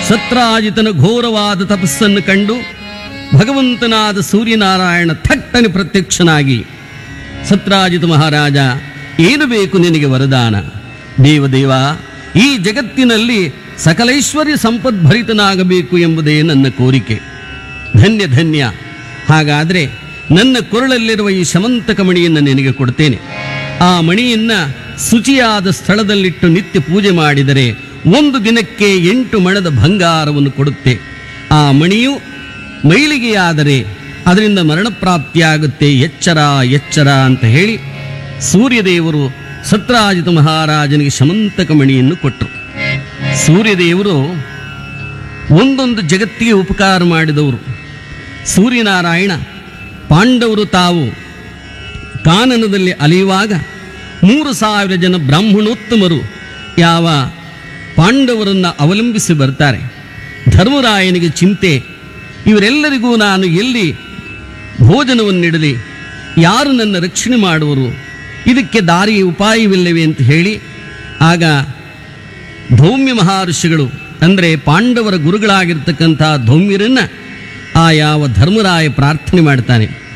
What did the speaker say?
ಸತ್ರಾಜಿತನ ಘೋರವಾದ ತಪಸ್ಸನ್ನು ಕಂಡು ಭಗವಂತನಾದ ಸೂರ್ಯನಾರಾಯಣ ಥಟ್ಟನೆ ಪ್ರತ್ಯಕ್ಷನಾಗಿ ಸತ್ರಾಜಿತ ಮಹಾರಾಜ ಏನು ಬೇಕು ನಿನಗೆ ವರದಾನ ದೇವದೇವ ಈ ಜಗತ್ತಿನಲ್ಲಿ ಸಕಲೈಶ್ವರ್ಯ ಸಂಪದ್ಭರಿತನಾಗಬೇಕು ಎಂಬುದೇ ನನ್ನ ಕೋರಿಕೆ ಧನ್ಯ ಧನ್ಯ ಹಾಗಾದರೆ ನನ್ನ ಕೊರಳಲ್ಲಿರುವ ಈ ಶಮಂತಕ ಮಣಿಯನ್ನು ನಿನಗೆ ಕೊಡ್ತೇನೆ ಆ ಮಣಿಯನ್ನು ಶುಚಿಯಾದ ಸ್ಥಳದಲ್ಲಿಟ್ಟು ನಿತ್ಯ ಪೂಜೆ ಮಾಡಿದರೆ ಒಂದು ದಿನಕ್ಕೆ ಎಂಟು ಮಣದ ಬಂಗಾರವನ್ನು ಕೊಡುತ್ತೆ ಆ ಮಣಿಯು ಮೈಲಿಗೆಯಾದರೆ ಅದರಿಂದ ಮರಣಪ್ರಾಪ್ತಿಯಾಗುತ್ತೆ ಎಚ್ಚರ ಎಚ್ಚರ ಅಂತ ಹೇಳಿ ಸೂರ್ಯದೇವರು ಸತ್ರಾಜಿತ ಮಹಾರಾಜನಿಗೆ ಶಮಂತಕ ಮಣಿಯನ್ನು ಕೊಟ್ಟರು ಸೂರ್ಯದೇವರು ಒಂದೊಂದು ಜಗತ್ತಿಗೆ ಉಪಕಾರ ಮಾಡಿದವರು ಸೂರ್ಯನಾರಾಯಣ ಪಾಂಡವರು ತಾವು ಕಾನನದಲ್ಲಿ ಅಲಿಯುವಾಗ ಮೂರು ಸಾವಿರ ಜನ ಬ್ರಾಹ್ಮಣೋತ್ತಮರು ಯಾವ ಪಾಂಡವರನ್ನು ಅವಲಂಬಿಸಿ ಬರ್ತಾರೆ ಧರ್ಮರಾಯನಿಗೆ ಚಿಂತೆ ಇವರೆಲ್ಲರಿಗೂ ನಾನು ಎಲ್ಲಿ ಭೋಜನವನ್ನಿಡಲಿ ಯಾರು ನನ್ನ ರಕ್ಷಣೆ ಮಾಡುವರು ಇದಕ್ಕೆ ದಾರಿ ಉಪಾಯವಿಲ್ಲವೇ ಅಂತ ಹೇಳಿ ಆಗ ಧೌಮ್ಯ ಮಹರ್ಷಿಗಳು ಅಂದರೆ ಪಾಂಡವರ ಗುರುಗಳಾಗಿರ್ತಕ್ಕಂಥ ಧೌಮ್ಯರನ್ನು ಆ ಯಾವ ಧರ್ಮರಾಯ ಪ್ರಾರ್ಥನೆ ಮಾಡ್ತಾನೆ